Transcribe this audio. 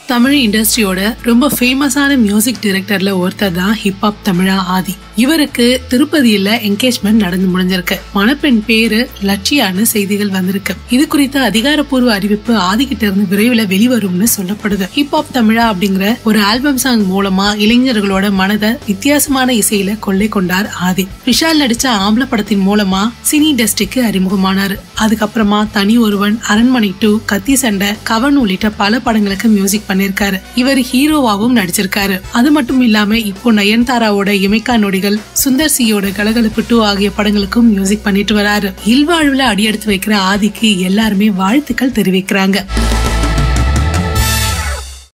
தமிழ் இண்டஸ்ட்ரியோட ரொம்ப ஃபேமஸான மியூசிக் டைரக்டர்ல ஒருத்தர் தான் ஹிப்ஹாப் தமிழா ஆதி இவருக்கு திருப்பதியில என்கேஜ்மெண்ட் நடந்து முடிஞ்சிருக்கு மணப்பெண் பேரு லட்சியான்னு செய்திகள் வந்திருக்கு இது குறித்த அதிகாரப்பூர்வ அறிவிப்பு ஆதிக்கிட்ட இருந்து விரைவில் வெளிவரும்னு சொல்லப்படுது ஹிப்ஹாப் தமிழா அப்படிங்கிற ஒரு ஆல்பம் சாங் மூலமா இளைஞர்களோட மனதை வித்தியாசமான இசையில கொள்ளை கொண்டார் ஆதி விஷால் நடிச்ச ஆம்பள படத்தின் மூலமா சினி இண்டஸ்ட்ரிக்கு அறிமுகமானார் அதுக்கப்புறமா தனி ஒருவன் அரண்மனை டூ கத்தி சண்டை கவன் உள்ளிட்ட பல படங்களுக்கு மியூசிக் பண்ணிருக்காரு இவர் ஹீரோவாவும் நடிச்சிருக்காரு அது மட்டும் இல்லாம இப்போ நயன்தாராவோட இமைக்கா நொடிகள் சுந்தர் சியோட கலகலப்பு டூ ஆகிய படங்களுக்கும் மியூசிக் பண்ணிட்டு வராரு இல்வாழ்வுல அடியெடுத்து வைக்கிற ஆதிக்கு எல்லாருமே வாழ்த்துக்கள் தெரிவிக்கிறாங்க